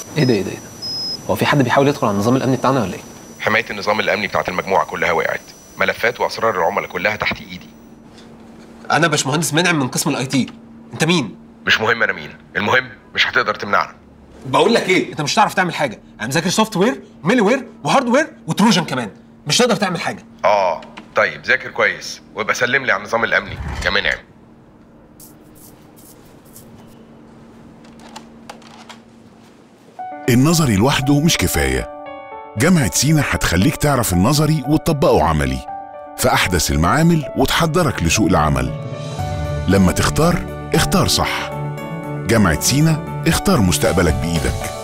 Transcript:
ايه ده ايه ده ايه ده هو في حد بيحاول يدخل على النظام الامني بتاعنا ولا ايه حمايه النظام الامني بتاعت المجموعه كلها وقعت ملفات واسرار العملاء كلها تحت ايدي انا باشمهندس منعم من قسم الاي تي انت مين مش مهم انا مين المهم مش هتقدر تمنعنا بقول لك ايه انت مش هتعرف تعمل حاجه انا مذاكر سوفت وير وميلي وير وهاردوير وتروجن كمان مش تقدر تعمل حاجه اه طيب ذاكر كويس وابقى سلم لي على النظام الامني يا منعم النظري لوحده مش كفاية جامعة سينا هتخليك تعرف النظري وتطبقه عملي في أحدث المعامل وتحضرك لسوق العمل لما تختار اختار صح جامعة سينا اختار مستقبلك بإيدك